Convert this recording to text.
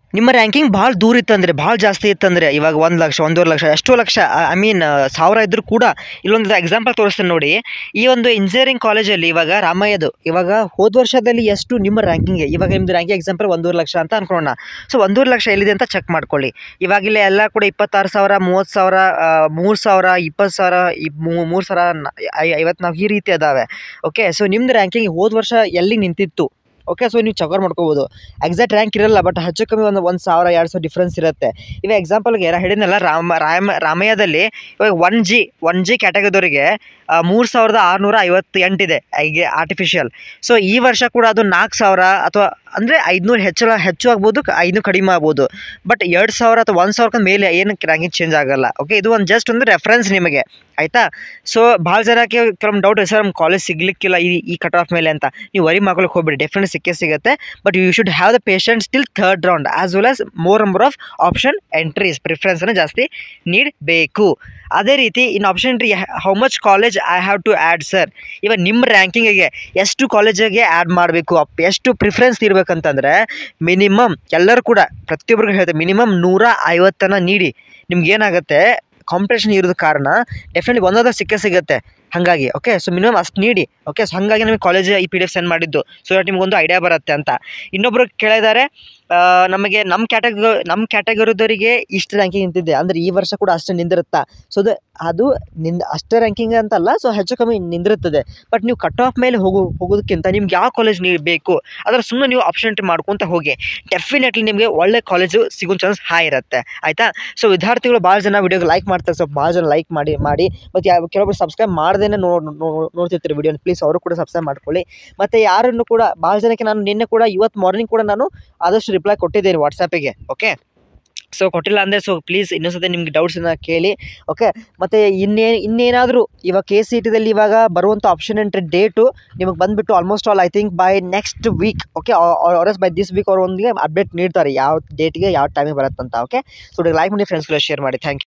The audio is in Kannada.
ನಿಮ್ಮ ರ್ಯಾಂಕಿಂಗ್ ಭಾಳ ದೂರ ಇತ್ತಂದರೆ ಭಾಳ ಜಾಸ್ತಿ ಇತ್ತಂದರೆ ಇವಾಗ ಒಂದು ಲಕ್ಷ ಒಂದೂವರೆ ಲಕ್ಷ ಎಷ್ಟೋ ಲಕ್ಷ ಐ ಮೀನ್ ಸಾವಿರ ಇದ್ದರೂ ಕೂಡ ಇಲ್ಲೊಂದು ಎಕ್ಸಾಂಪಲ್ ತೋರಿಸ್ತೇನೆ ನೋಡಿ ಈ ಒಂದು ಇಂಜಿನಿಯರಿಂಗ್ ಕಾಲೇಜಲ್ಲಿ ಇವಾಗ ರಾಮಯ್ಯದು ಇವಾಗ ಹೋದ ವರ್ಷದಲ್ಲಿ ಎಷ್ಟು ನಿಮ್ಮ ರ್ಯಾಂಕಿಂಗ್ ಇವಾಗ ನಿಮ್ಮದು ರ್ಯಾಂಕಿಂಗ್ ಎಕ್ಸಾಂಪಲ್ ಒಂದೂವರೆ ಲಕ್ಷ ಅಂತ ಅನ್ಕೊಳ್ಳೋಣ ಸೊ ಒಂದೂವರೆ ಲಕ್ಷ ಎಲ್ಲಿದೆ ಅಂತ ಚೆಕ್ ಮಾಡ್ಕೊಳ್ಳಿ ಇವಾಗ ಇಲ್ಲಿ ಎಲ್ಲ ಕೂಡ ಇಪ್ಪತ್ತಾರು ಸಾವಿರ ಮೂವತ್ತು ಸಾವಿರ ಮೂರು ಸಾವಿರ ಇಪ್ಪತ್ತು ಸಾವಿರ ಇಪ್ ಮೂರು ಸಾವಿರ ಐವತ್ನಾಲ್ಕು ಈ ರೀತಿ ಅದಾವೆ ಓಕೆ ಸೊ ನಿಮ್ದು ರ್ಯಾಂಕಿಂಗ್ ಹೋದ ವರ್ಷ ಎಲ್ಲಿ ನಿಂತಿತ್ತು ಓಕೆ ಸೊ ನೀವು ಚಕರ್ ಮಾಡ್ಕೋಬೋದು ಎಕ್ಸಾಕ್ಟ್ ರ್ಯಾಂಕ್ ಇರಲ್ಲ ಬಟ್ ಹೆಚ್ಚು ಕಮ್ಮಿ ಒಂದು ಒಂದು ಸಾವಿರ ಎರಡು ಸಾವಿರ ಡಿಫ್ರೆನ್ಸ್ ಇರುತ್ತೆ ಇವಾಗ ಎಕ್ಸಾಂಪಲ್ಗೆ ಹೇಳಿದ್ನಲ್ಲ ರಾಮ ರಾಮ ರಾಮಯ್ಯದಲ್ಲಿ ಇವಾಗ ಒನ್ ಜಿ ಒನ್ ಜಿ ಕ್ಯಾಟಗರಿದವರಿಗೆ ಮೂರು ಸಾವಿರದ ಆರುನೂರ ಐವತ್ತು ಎಂಟಿದೆ ಹೀಗೆ ಆರ್ಟಿಫಿಷಿಯಲ್ ಸೊ ಈ ವರ್ಷ ಕೂಡ ಅದು ನಾಲ್ಕು ಸಾವಿರ ಅಥವಾ ಅಂದರೆ ಐದುನೂರು ಹೆಚ್ಚಳ ಹೆಚ್ಚು ಆಗ್ಬೋದು ಕ- ಐನೂರು ಕಡಿಮೆ ಆಗ್ಬೋದು ಬಟ್ ಎರಡು ಸಾವಿರ ಅಥವಾ ಒಂದು ಸಾವಿರಕ್ಕಿಂತ ಮೇಲೆ ಏನು ರ್ಯಾಂಕಿಂಗ್ ಚೇಂಜ್ ಆಗಲ್ಲ ಓಕೆ ಇದು ಒಂದು ಜಸ್ಟ್ ಒಂದು ರೆಫರೆನ್ಸ್ ನಿಮಗೆ ಆಯಿತಾ ಸೊ ಭಾಳ ಜನಕ್ಕೆ ಕೆಲವೊಂದು ಡೌಟ್ ಸರ್ ನಮ್ಮ ಕಾಲೇಜ್ ಸಿಗ್ಲಿಕ್ಕಿಲ್ಲ ಈ ಈ ಕಟ್ ಆಫ್ ಮೇಲೆ ಅಂತ ನೀವು ವರಿ ಮಾಡ್ಕೊಳಕ್ಕೆ ಹೋಗ್ಬೇಡಿ ಡೆಫಿನೆಟ್ ಸಿಕ್ಕೇ ಸಿಗುತ್ತೆ but you should have the patience still third round as well as more number of option entries ಪ್ರಿಫರೆನ್ಸನ್ನು ಜಾಸ್ತಿ ನೀಡಬೇಕು ಅದೇ ರೀತಿ ಇನ್ನು option entry how much college I have to add sir ಇವಾಗ ನಿಮ್ಮ ರ್ಯಾಂಕಿಂಗಿಗೆ ಎಷ್ಟು ಕಾಲೇಜಿಗೆ ಆ್ಯಡ್ ಮಾಡಬೇಕು ಅಪ್ ಎಷ್ಟು ಪ್ರಿಫರೆನ್ಸ್ ಇರಬೇಕಂತಂದರೆ ಮಿನಿಮಮ್ ಎಲ್ಲರೂ ಕೂಡ ಪ್ರತಿಯೊಬ್ಬರಿಗೂ ಹೇಳ್ತಾರೆ ಮಿನಿಮಮ್ ನೂರ ಐವತ್ತನ್ನು ನೀಡಿ ನಿಮ್ಗೆ ಏನಾಗುತ್ತೆ ಕಾಂಪಿಟೇಷನ್ ಇರೋದ ಕಾರಣ ಡೆಫಿನೆಟ್ಲಿ ಒಂದಾದ ಸಿಕ್ಕೇ ಸಿಗುತ್ತೆ ಹಾಗಾಗಿ ಓಕೆ ಸೊ ಮಿನಿಮಮ್ ಅಷ್ಟು ನೀಡಿ ಓಕೆ ಸೊ ಹಾಗಾಗಿ ನಮಗೆ ಕಾಲೇಜ್ ಈ ಪಿ ಡಿ ಎಫ್ ಸೆಂಡ್ ಮಾಡಿದ್ದು ಸೊ ದಟ್ ನಿಮಗೊಂದು ಐಡಿಯಾ ಬರುತ್ತೆ ಅಂತ ಇನ್ನೊಬ್ಬರು ಕೇಳಿದ್ದಾರೆ ಆ, ನಮಗೆ ನಮ್ಮ ಕ್ಯಾಟಗ ನಮ್ಮ ಕ್ಯಾಟಗರಿದವರಿಗೆ ಇಷ್ಟು ರ್ಯಾಂಕಿಂಗ್ ನಿಂತಿದೆ ಅಂದರೆ ಈ ವರ್ಷ ಕೂಡ ಅಷ್ಟೇ ನಿಂದಿರುತ್ತಾ ಸೊ ಅದು ಅದು ನಿಂದ ಅಷ್ಟೇ ರ್ಯಾಂಕಿಂಗ್ ಅಂತಲ್ಲ ಸೊ ಹೆಚ್ಚು ಕಮ್ಮಿ ನಿಂದಿರುತ್ತದೆ ಬಟ್ ನೀವು ಕಟ್ ಆಫ್ ಮೇಲೆ ಹೋಗೋ ಹೋಗೋದಕ್ಕಿಂತ ನಿಮ್ಗೆ ಯಾವ ಕಾಲೇಜ್ ನೀವು ಬೇಕು ಅದರ ಸುಮ್ಮನೆ ನೀವು ಆಪ್ಷನ್ ಮಾಡ್ಕೊತ ಹೋಗಿ ಡೆಫಿನೆಟ್ಲಿ ನಿಮಗೆ ಒಳ್ಳೆ ಕಾಲೇಜು ಸಿಗೋ ಚಾನ್ಸ್ ಹೈ ಇರುತ್ತೆ ಆಯಿತಾ ಸೊ ವಿದ್ಯಾರ್ಥಿಗಳು ಭಾಳ ಜನ ವಿಡಿಯೋಗೆ ಲೈಕ್ ಮಾಡ್ತಾರೆ ಸೊ ಭಾಳ ಜನ ಲೈಕ್ ಮಾಡಿ ಮಾಡಿ ಮತ್ತು ಯಾವ ಕೆಲವೊಬ್ರು ಸಬ್ಸ್ಕ್ರೈಬ್ ಮಾಡ್ದೇನೆ ನೋ ನೋ- ನೋಡ್ತಿರ್ತೀರಿ ವಿಡಿಯೋ ಪ್ಲೀಸ್ ಅವರು ಕೂಡ ಸಬ್ಸ್ಕ್ರೈಬ್ ಮಾಡ್ಕೊಳ್ಳಿ ಮತ್ತು ಯಾರನ್ನು ಕೂಡ ಭಾಳ ಜನಕ್ಕೆ ನಾನು ನಿನ್ನೆ ಕೂಡ ಇವತ್ತು ಮಾರ್ನಿಂಗ್ ಕೂಡ ನಾನು ಆದಷ್ಟು ರಿಪ್ಲೈ ಕೊಟ್ಟಿದ್ದೇನೆ ವಾಟ್ಸಪ್ಪಿಗೆ ಓಕೆ ಸೊ ಕೊಟ್ಟಿಲ್ಲ ಅಂದರೆ ಸೊ ಪ್ಲೀಸ್ ಇನ್ನೊಂದ್ಸತಿ ನಿಮ್ಗೆ ಡೌಟ್ಸನ್ನು ಕೇಳಿ ಓಕೆ ಮತ್ತು ಇನ್ನೇ ಇನ್ನೇನಾದರೂ ಇವಾಗ ಕೆ ಸಿ ಟಿದಲ್ಲಿ ಇವಾಗ ಬರುವಂಥ ಆಪ್ಷನ್ ಎಂಟ್ರಿ ಡೇಟು ನಿಮಗೆ ಬಂದುಬಿಟ್ಟು almost all I think by next week okay ಆರ್ಎಸ್ ಬೈ ದಿಸ್ ವೀಕ್ ಅವ್ರು ಒಂದಿಗೆ ಅಪ್ಡೇಟ್ ನೀಡ್ತಾರೆ ಯಾವ ಡೇಟ್ಗೆ ಯಾವ ಟೈಮಿಗೆ ಬರುತ್ತಂತ ಓಕೆ ಸೊ ಲೈಕ್ ಮಾಡಿ ಫ್ರೆಂಡ್ಸ್ಗೆಲ್ಲ ಶೇರ್ ಮಾಡಿ ಥ್ಯಾಂಕ್ ಯು